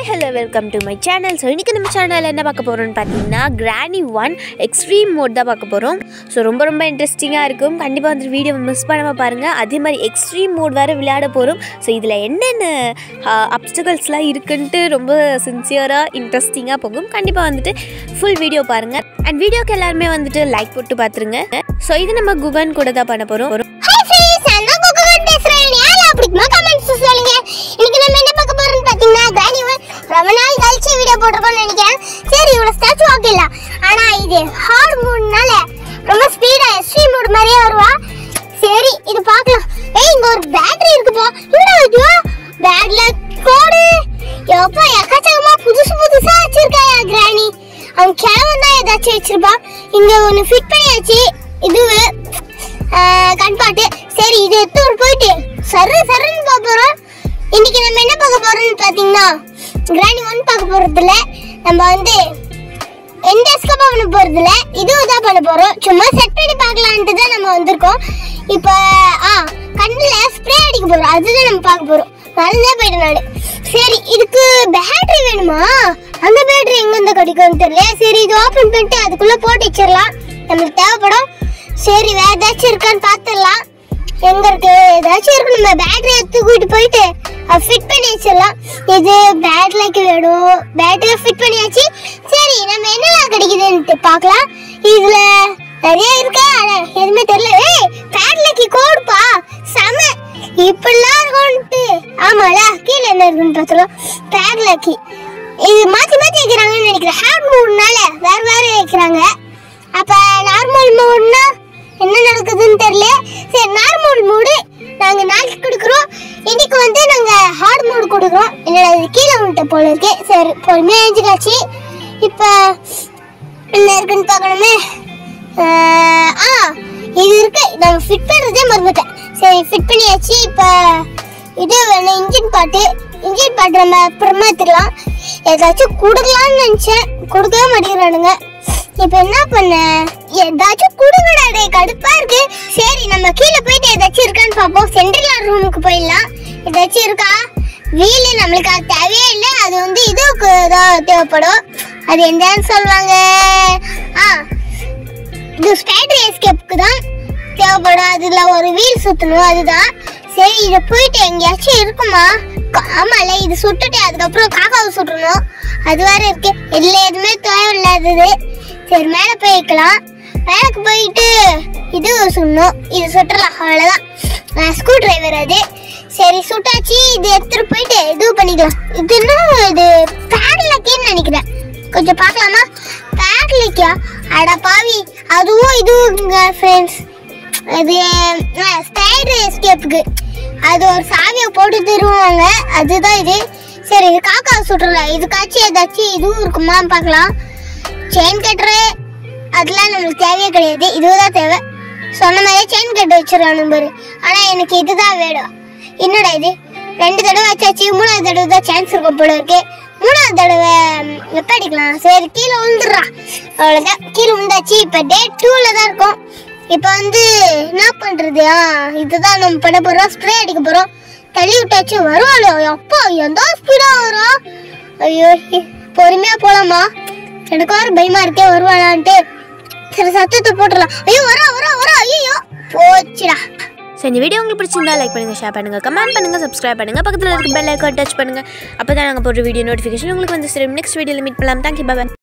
hi hello welcome to my channel so இன்றைக்கி நம்ம சேனலில் என்ன பார்க்க போகிறோம்னு பார்த்தீங்கன்னா கிரானி ஒன் எக்ஸ்ட்ரீம் மோட் தான் பார்க்க போகிறோம் ஸோ ரொம்ப ரொம்ப இன்ட்ரெஸ்டிங்காக இருக்கும் கண்டிப்பாக வந்து வீடியோ மிஸ் பண்ணாமல் பாருங்கள் அதே மாதிரி எக்ஸ்ட்ரீம் மோட் வேறு விளையாட போகிறோம் ஸோ இதில் என்னென்ன அப்டகல்ஸ்லாம் இருக்குன்ட்டு ரொம்ப சின்சியராக இன்ட்ரெஸ்டிங்காக போகும் கண்டிப்பாக வந்துட்டு ஃபுல் வீடியோ பாருங்கள் அண்ட் வீடியோக்கு எல்லாருமே வந்துட்டு லைக் போட்டு பார்த்துருங்க ஸோ இது நம்ம குகன் கூட தான் பண்ண போகிறோம் ஹாய் ஃப்ரெண்ட்ஸ் நான் தான் குக்குவன் பேசுறேன் யாரா பிடிக்குமா கமெண்ட்ஸ் சொல்லுங்க இன்னைக்கு நம்ம என்ன பார்க்க போறோம்னு பாத்தீங்கன்னா கிரானி ரொம்ப நாள் கழிச்சு வீடியோ போட்டிருக்கோம்னு நினைக்கிறேன் சரி இவ்வளவு ஸ்டாச்சு ஆகல ஆனா இது ஹார்ட் மூட்னால ரொம்ப ஸ்பீடா எஸ்வி மூட் மாதிரியே வருவா சரி இது பார்க்கலாம் ஏய் இங்க ஒரு பேட்டரி இருக்குப்பா என்னடா இது பேட்ல கோடு எப்பா எக்கச்சக்கமா புதுசு புதுசா வச்சிருக்காயா கிரானி அவன் கிழவன் தான் ஏதாச்சும் வச்சிருப்பா இங்க ஒன்னு ஃபிட் பண்ணியாச்சு இதுவு ஆஹ் கண்பாட்டு சரி இது எடுத்து போயிட்டு சரு சருன்னு பார்க்க போறோம் இன்னைக்கு நம்ம என்ன பார்க்க போறோம்னு பாத்தீங்கன்னா கிராணி ஒன் பார்க்க போறதுல நம்ம வந்து எந்த எஸ்கப்பா பண்ண போறதுல இதுவும் தான் பண்ண போறோம் சும்மா செட் பண்ணி பார்க்கலான்ட்டு தான் நம்ம வந்திருக்கோம் இப்போ ஆ கண்ணுல ஸ்ப்ரே அடிக்க போறோம் அதுதான் நம்ம பார்க்க போறோம் நல்லா போயிட்டு நாடு சரி இதுக்கு பேட்டரி வேணுமா அந்த பேட்டரி எங்க இருந்து கிடைக்கும்னு தெரியல சரி இது ஓபன் பண்ணிட்டு அதுக்குள்ள போட்டு வச்சிடலாம் நம்மளுக்கு தேவைப்படும் சரி வேற ஏதாச்சும் இருக்கான்னு பார்த்துடலாம் எங்க இருக்கு ஏதாச்சும் இருக்கு நம்ம பேட்டரி எடுத்துக்கிட்டு போயிட்டு ஃபிட் பண்ணி வச்சிடலாம் இது பேட்டரிக்கு வேணும் பேட்டரி ஃபிட் பண்ணியாச்சு சரி நம்ம என்னெல்லாம் கிடைக்குதுன்ட்டு பார்க்கலாம் இதுல நிறைய இருக்கா ஆனா எதுவுமே தெரியல ஏய் பேட்டரிக்கு கோடுப்பா செம இப்படிலாம் இருக்கும்ட்டு ஆமால கீழே என்ன இருக்குன்னு பார்த்தலாம் பேட்டரிக்கு இது மாத்தி மாத்தி வைக்கிறாங்கன்னு நினைக்கிறேன் ஹேண்ட் மூட்னால வேற வேற வைக்கிறாங்க அப்ப நார்மல் மூட்னா என்ன நடக்குதுன்னு தெரியல சரி நார்மல் மூடு நாங்க நாளைக்கு கொடுக்குறோம் இன்னைக்கு வந்து நாங்க ஹார்ட் மூடு கொடுக்குறோம் என்னோட இது கீழே விட்ட போல இருக்கு சரி பொறுமையா எழுந்துக்காச்சு இப்ப என்ன இருக்குன்னு பார்க்கணுமே ஆஹ், ஆ இது இருக்கு நம்ம ஃபிட் பண்றதே மறந்துட்டேன் சரி ஃபிட் பண்ணியாச்சு இப்ப இது வேணும் இன்ஜின் பாட்டு இன்ஜின் பாட்டு நம்ம அப்புறமா எடுத்துக்கலாம் ஏதாச்சும் கொடுக்கலாம்னு நினைச்சேன் கொடுக்கவே மாட்டேங்கிறானுங்க இப்ப என்ன பண்ண ஏதாச்சும் குடுங்கடா டேய் கடுப்பா இருக்கு சரி நம்ம கீழே போயிட்டு ஏதாச்சும் இருக்கான்னு பார்ப்போம் சென்ட்ரல் ரூமுக்கு போயிடலாம் ஏதாச்சும் இருக்கா வீலு நம்மளுக்கு அது தேவையே இல்லை அது வந்து இதுக்கு தான் தேவைப்படும் அது என்னன்னு சொல்லுவாங்க ஆ இது ஸ்பேட்டரி எஸ்கேப்புக்கு தான் தேவைப்படும் அதுல ஒரு வீல் சுத்தணும் அதுதான் சரி இத போயிட்டு எங்கேயாச்சும் இருக்குமா க- ஆமால இது சுட்டுட்டு அதுக்கப்புறம் காக்காவை சுட்டணும் அது வேற இருக்கு இதுல எதுவுமே தேவையில்லாதது சரி மேல போய் வைக்கலாம் மேலக்கு போயிட்டு இது சுடணும் இது சுட்டலாம் அவ்வளவுதான் ஸ்க்ரூ டிரைவர் அது சரி சுட்டாச்சு இது எடுத்துட்டு போயிட்டு இது பண்ணிக்கலாம் இது என்ன இது பேடலக்கேன்னு நினைக்கிறேன் கொஞ்சம் பார்க்கலாமா பேட்லிக்கா அட பாவி அதுவும் இதுவுங்க ஃப்ரெண்ட்ஸ் அது ஸ்டைடு எஸ்கேப்புக்கு அது ஒரு சாவியை போட்டு தருவாங்க அதுதான் இது சரி இது காக்கா சுட்டுறலாம் இதுக்காச்சும் ஏதாச்சும் இதுவும் இருக்குமா பார்க்கலாம் செயின் கட்டுற அதெல்லாம் நம்மளுக்கு தேவையே கிடையாது இதுதான் தேவை சொன்ன மாதிரியே செயின் கட்டு வச்சிடறானு பாரு ஆனா எனக்கு இதுதான் வேணும் என்னடா இது ரெண்டு தடவை வச்சாச்சு மூணாவது தடவை தான் சான்ஸ் இருக்கும் போல இருக்கு மூணாவது தடவை ம், எப்ப அடிக்கலாம் சரி கீழே விழுந்துடுறா அவ்வளோதான் கீழே விழுந்தாச்சு இப்போ டே டூவில் தான் இருக்கும் இப்போ வந்து என்ன பண்ணுறது ஆ இதுதான் நம்ம பண்ண போகிறோம் ஸ்ப்ரே அடிக்க போகிறோம் தள்ளி விட்டாச்சு வருவாளே அப்பா எந்த ஸ்பீடாக வரும் ஐயோ இ- பொறுமையா போலாமா எனக்கு வேற பயமா இருக்கே வருவாளான்ட்டு சரி சத்தத்தை போட்டுடலாம் ஐயோ வரா வரா வரா ஐயோ போச்சுடா ஸோ இந்த வீடியோ உங்களுக்கு பிடிச்சிருந்தா லைக் பண்ணுங்கள் ஷேர் பண்ணுங்கள் கமெண்ட் பண்ணுங்கள் சப்ஸ்கிரைப் பண்ணுங்கள் பக்கத்தில் இருக்க பெல் ஐக்கான் டச் பண்ணுங்கள் அப்போ தான் நாங்கள் போடுற வீடியோ நோட்டிஃபிகேஷன் உங்களுக்கு வந்து சரி நெக்ஸ்ட் வீடியோவில் மீட் பண்ணலாம் தேங்க்யூ பாய்